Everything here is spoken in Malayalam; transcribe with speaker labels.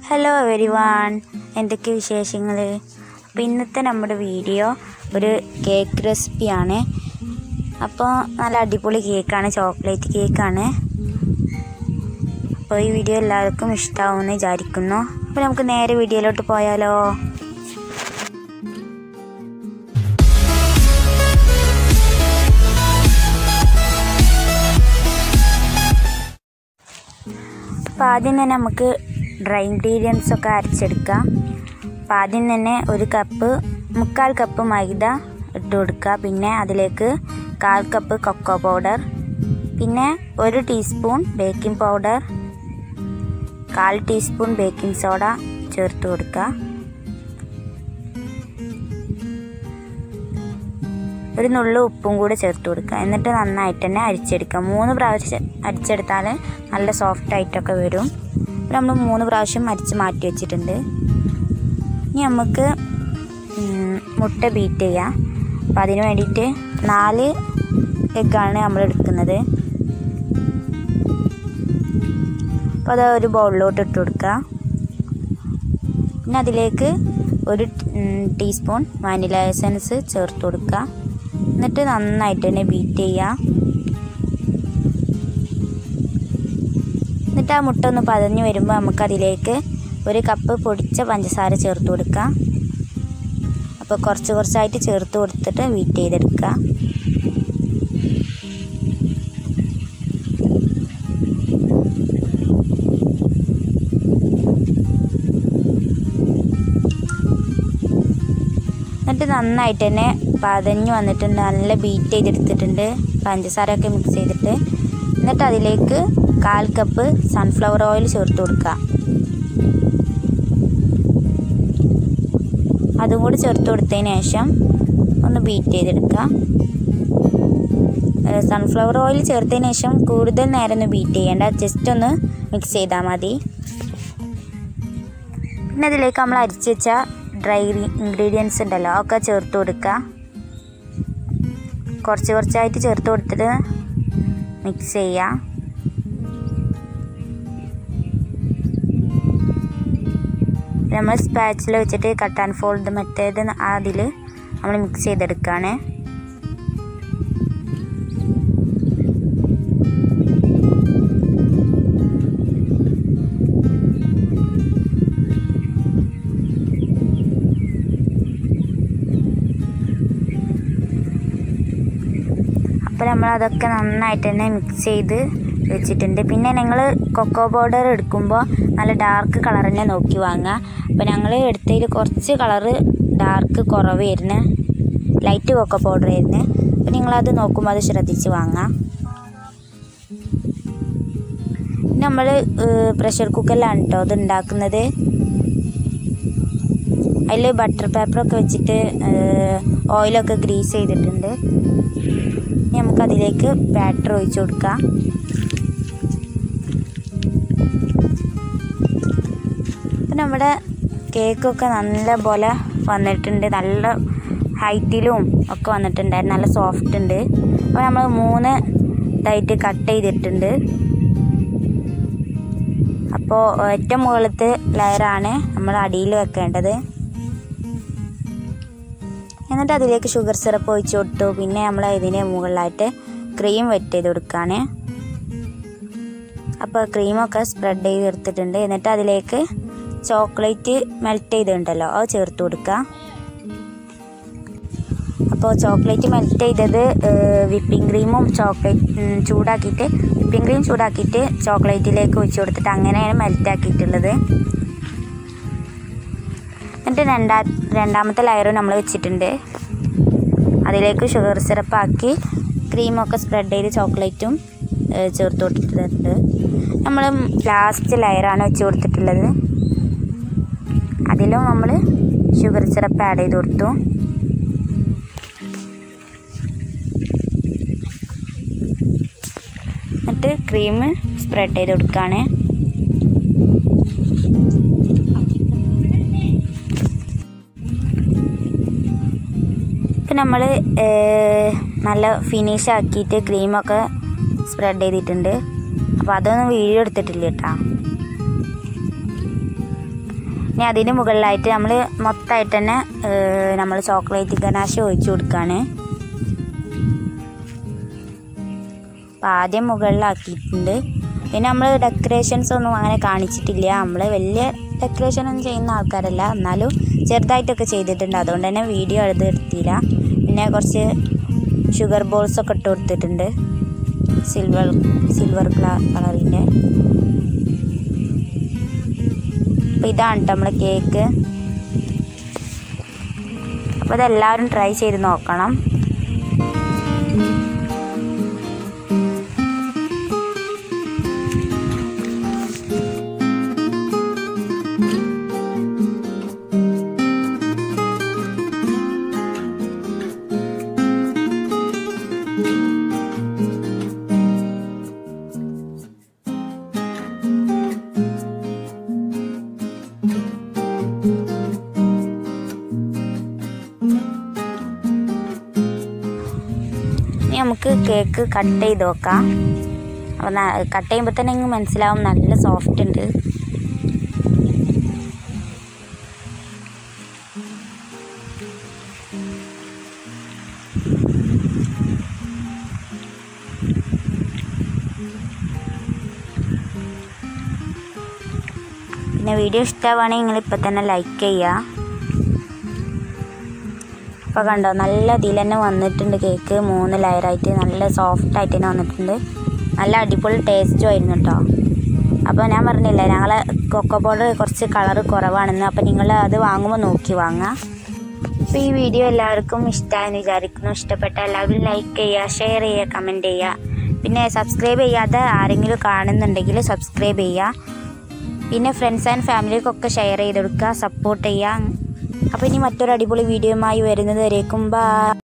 Speaker 1: ഹലോ എവരി വൺ എന്തൊക്കെ വിശേഷങ്ങൾ അപ്പോൾ ഇന്നത്തെ നമ്മുടെ വീഡിയോ ഒരു കേക്ക് റെസിപ്പിയാണ് അപ്പോൾ നല്ല അടിപൊളി കേക്കാണ് ചോക്ലേറ്റ് കേക്കാണ് അപ്പോൾ ഈ വീഡിയോ എല്ലാവർക്കും ഇഷ്ടമാവുമെന്ന് വിചാരിക്കുന്നു അപ്പോൾ നമുക്ക് നേരെ വീഡിയോയിലോട്ട് പോയാലോ അപ്പോൾ ആദ്യം തന്നെ നമുക്ക് ഡ്രൈ ഇൻഗ്രീഡിയൻസ് ഒക്കെ അരച്ചെടുക്കാം അപ്പോൾ ആദ്യം തന്നെ ഒരു കപ്പ് മുക്കാൽ കപ്പ് മൈദ ഇട്ട് കൊടുക്കുക പിന്നെ അതിലേക്ക് കാൽ കപ്പ് കൊക്കോ പൗഡർ പിന്നെ ഒരു ടീസ്പൂൺ ബേക്കിംഗ് പൗഡർ കാൽ ടീസ്പൂൺ ബേക്കിംഗ് സോഡ ചേർത്ത് കൊടുക്കുക ഒരു നുള്ളു ഉപ്പും കൂടെ ചേർത്ത് കൊടുക്കുക എന്നിട്ട് നന്നായിട്ട് തന്നെ അരിച്ചെടുക്കുക മൂന്ന് പ്രാവശ്യം അരിച്ചെടുത്താൽ നല്ല സോഫ്റ്റ് ആയിട്ടൊക്കെ വരും അപ്പോൾ നമ്മൾ മൂന്ന് പ്രാവശ്യം അരിച്ച് മാറ്റി വെച്ചിട്ടുണ്ട് ഇനി നമുക്ക് മുട്ട ബീറ്റ് ചെയ്യാം അപ്പം അതിന് വേണ്ടിയിട്ട് നാല് എഗ്ഗാണ് നമ്മൾ എടുക്കുന്നത് അപ്പോൾ അത് ഒരു ബൗളിലോട്ട് ഇട്ട് കൊടുക്കുക പിന്നെ അതിലേക്ക് ഒരു ടീസ്പൂൺ വാനില എസൻസ് ചേർത്ത് കൊടുക്കുക എന്നിട്ട് നന്നായിട്ട് തന്നെ ബീറ്റ് ചെയ്യുക എന്നിട്ട് ആ മുട്ട ഒന്ന് പതഞ്ഞ് വരുമ്പോൾ നമുക്ക് അതിലേക്ക് ഒരു കപ്പ് പൊടിച്ച പഞ്ചസാര ചേർത്ത് കൊടുക്കുക അപ്പോൾ കുറച്ച് കുറച്ചായിട്ട് ചേർത്ത് കൊടുത്തിട്ട് ബീറ്റ് ചെയ്തെടുക്കുക എന്നിട്ട് നന്നായിട്ട് തന്നെ പതഞ്ഞ് വന്നിട്ടുണ്ട് നല്ല ബീറ്റ് ചെയ്തെടുത്തിട്ടുണ്ട് പഞ്ചസാര ഒക്കെ മിക്സ് ചെയ്തിട്ട് എന്നിട്ട് അതിലേക്ക് കാൽ കപ്പ് സൺഫ്ലവർ ഓയിൽ ചേർത്ത് കൊടുക്കുക അതും കൂടി ചേർത്ത് കൊടുത്തതിന് ശേഷം ഒന്ന് ബീറ്റ് ചെയ്തെടുക്കുക സൺഫ്ലവർ ഓയിൽ ചേർത്തതിന് ശേഷം കൂടുതൽ നേരം ഒന്ന് ബീറ്റ് ചെയ്യേണ്ട ജസ്റ്റ് ഒന്ന് മിക്സ് ചെയ്താൽ മതി പിന്നെ അതിലേക്ക് നമ്മൾ അരിച്ച് വെച്ച ഡ്രൈ ഇൻഗ്രീഡിയൻസ് ഉണ്ടല്ലോ ഒക്കെ ചേർത്ത് കൊടുക്കുക കുറച്ച് കുറച്ചായിട്ട് ചേർത്ത് കൊടുത്തിട്ട് മിക്സ് ചെയ്യുക നമ്മൾ സ്പാച്ചിൽ വെച്ചിട്ട് കട്ട് ആൻഡ് ഫോൾഡ് മെത്തേഡ് അതിൽ നമ്മൾ മിക്സ് ചെയ്തെടുക്കുകയാണ് അപ്പോൾ നമ്മൾ അതൊക്കെ നന്നായിട്ട് തന്നെ മിക്സ് ചെയ്ത് വെച്ചിട്ടുണ്ട് പിന്നെ നിങ്ങൾ കൊക്കോ പൗഡർ എടുക്കുമ്പോൾ നല്ല ഡാർക്ക് കളർ തന്നെ നോക്കി വാങ്ങുക അപ്പോൾ ഞങ്ങൾ എടുത്തതിൽ കുറച്ച് കളറ് ഡാർക്ക് കുറവായിരുന്നു ലൈറ്റ് കൊക്കോ പൗഡർ ആയിരുന്നു അപ്പോൾ നിങ്ങളത് നോക്കുമ്പോൾ അത് ശ്രദ്ധിച്ച് വാങ്ങാം നമ്മൾ പ്രഷർ കുക്കറിലാണ് കേട്ടോ അത് ഉണ്ടാക്കുന്നത് അതിൽ ബട്ടർ പേപ്പറൊക്കെ വെച്ചിട്ട് ഓയിലൊക്കെ ഗ്രീസ് ചെയ്തിട്ടുണ്ട് ഇനി നമുക്കതിലേക്ക് ബാറ്റർ ഒഴിച്ചു കൊടുക്കാം ഇപ്പം നമ്മുടെ കേക്കൊക്കെ നല്ല പോലെ വന്നിട്ടുണ്ട് നല്ല ഹൈറ്റിലും ഒക്കെ വന്നിട്ടുണ്ടായിരുന്നു നല്ല സോഫ്റ്റ് ഉണ്ട് അപ്പോൾ നമ്മൾ മൂന്ന് ഇതായിട്ട് കട്ട് ചെയ്തിട്ടുണ്ട് അപ്പോൾ ഏറ്റവും മുകളിലത്തെ ലെയറാണ് നമ്മൾ അടിയിൽ വെക്കേണ്ടത് എന്നിട്ട് അതിലേക്ക് ഷുഗർ സിറപ്പ് ഒഴിച്ച് കൊടുത്തു പിന്നെ നമ്മൾ ഇതിന് മുകളിലായിട്ട് ക്രീം വെറ്റ് ചെയ്ത് കൊടുക്കുകയാണ് അപ്പോൾ ക്രീമൊക്കെ സ്പ്രെഡ് ചെയ്ത് എടുത്തിട്ടുണ്ട് എന്നിട്ട് അതിലേക്ക് ചോക്ലേറ്റ് മെൽറ്റ് ചെയ്തിട്ടുണ്ടല്ലോ അത് ചേർത്ത് കൊടുക്കുക അപ്പോൾ ചോക്ലേറ്റ് മെൽറ്റ് ചെയ്തത് വിപ്പിംഗ് ക്രീമും ചോക്ലേറ്റ് ചൂടാക്കിയിട്ട് വിപ്പിംഗ് ക്രീം ചൂടാക്കിയിട്ട് ചോക്ലേറ്റിലേക്ക് ഒഴിച്ച് കൊടുത്തിട്ട് അങ്ങനെയാണ് മെൽറ്റ് ആക്കിയിട്ടുള്ളത് എന്നിട്ട് രണ്ടാ രണ്ടാമത്തെ ലെയറും നമ്മൾ വെച്ചിട്ടുണ്ട് അതിലേക്ക് ഷുഗർ സിറപ്പാക്കി ക്രീമൊക്കെ സ്പ്രെഡ് ചെയ്ത് ചോക്ലേറ്റും ചേർത്ത് കൊടുത്തിട്ടുണ്ട് നമ്മൾ ലാസ്റ്റ് ലെയറാണ് വെച്ച് കൊടുത്തിട്ടുള്ളത് അതിലും നമ്മൾ ഷുഗർ സിറപ്പ് ആഡ് ചെയ്ത് കൊടുത്തു എന്നിട്ട് ക്രീം സ്പ്രെഡ് ചെയ്ത് കൊടുക്കുകയാണ് ഇപ്പം നമ്മൾ നല്ല ഫിനിഷ് ആക്കിയിട്ട് ക്രീമൊക്കെ സ്പ്രെഡ് ചെയ്തിട്ടുണ്ട് അപ്പോൾ അതൊന്നും വീഡിയോ എടുത്തിട്ടില്ല കേട്ടോ ഇനി അതിന് മുകളിലായിട്ട് നമ്മൾ മൊത്തമായിട്ട് തന്നെ നമ്മൾ ചോക്ലേറ്റ് ഗനാശ ഒഴിച്ചു കൊടുക്കുകയാണ് അപ്പോൾ ആദ്യം മുകളിലാക്കിയിട്ടുണ്ട് പിന്നെ നമ്മൾ ഡെക്കറേഷൻസ് ഒന്നും അങ്ങനെ കാണിച്ചിട്ടില്ല നമ്മൾ വലിയ ഡെക്കറേഷൻ ഒന്നും ചെയ്യുന്ന ആൾക്കാരല്ല എന്നാലും ചെറുതായിട്ടൊക്കെ ചെയ്തിട്ടുണ്ട് അതുകൊണ്ട് തന്നെ വീഡിയോ എടുത്ത് എടുത്തില്ല പിന്നെ കുറച്ച് ഷുഗർ ബോൾസ് ഒക്കെ ഇട്ട് കൊടുത്തിട്ടുണ്ട് സിൽവർ സിൽവർ കളറിൻ്റെ അപ്പോൾ ഇതാണ് കേട്ടോ നമ്മളെ കേക്ക് അപ്പോൾ ഇതെല്ലാവരും ട്രൈ ചെയ്ത് നോക്കണം ഇനി നമുക്ക് കേക്ക് കട്ട് ചെയ്ത് നോക്കാം അപ്പോൾ കട്ട് ചെയ്യുമ്പോൾ തന്നെ നിങ്ങൾക്ക് മനസ്സിലാവും നല്ല സോഫ്റ്റ് ഉണ്ട് പിന്നെ വീഡിയോ ഇഷ്ടമാണെങ്കിൽ നിങ്ങൾ ഇപ്പം തന്നെ ലൈക്ക് ചെയ്യുക അപ്പോൾ കണ്ടോ നല്ല ഇതിൽ തന്നെ വന്നിട്ടുണ്ട് കേക്ക് മൂന്ന് ലെയറായിട്ട് നല്ല സോഫ്റ്റ് ആയിട്ട് തന്നെ വന്നിട്ടുണ്ട് നല്ല അടിപൊളി ടേസ്റ്റും ആയിരുന്നു കേട്ടോ അപ്പോൾ ഞാൻ പറഞ്ഞില്ല ഞങ്ങൾ കൊക്കോ പൗഡർ കുറച്ച് കളറ് കുറവാണെന്ന് അപ്പോൾ നിങ്ങൾ അത് വാങ്ങുമ്പോൾ നോക്കി വാങ്ങാം അപ്പോൾ ഈ വീഡിയോ എല്ലാവർക്കും ഇഷ്ടമായെന്ന് വിചാരിക്കുന്നു ഇഷ്ടപ്പെട്ട എല്ലാവരും ലൈക്ക് ചെയ്യുക ഷെയർ ചെയ്യുക കമൻറ്റ് ചെയ്യുക പിന്നെ സബ്സ്ക്രൈബ് ചെയ്യാതെ ആരെങ്കിലും കാണുന്നുണ്ടെങ്കിൽ സബ്സ്ക്രൈബ് ചെയ്യുക പിന്നെ ഫ്രണ്ട്സ് ആൻഡ് ഫാമിലിക്കൊക്കെ ഷെയർ ചെയ്ത് കൊടുക്കുക സപ്പോർട്ട് ചെയ്യുക അപ്പോൾ ഇനി മറ്റൊരു അടിപൊളി വീഡിയോയുമായി വരുന്നത് വരേക്കും ബാ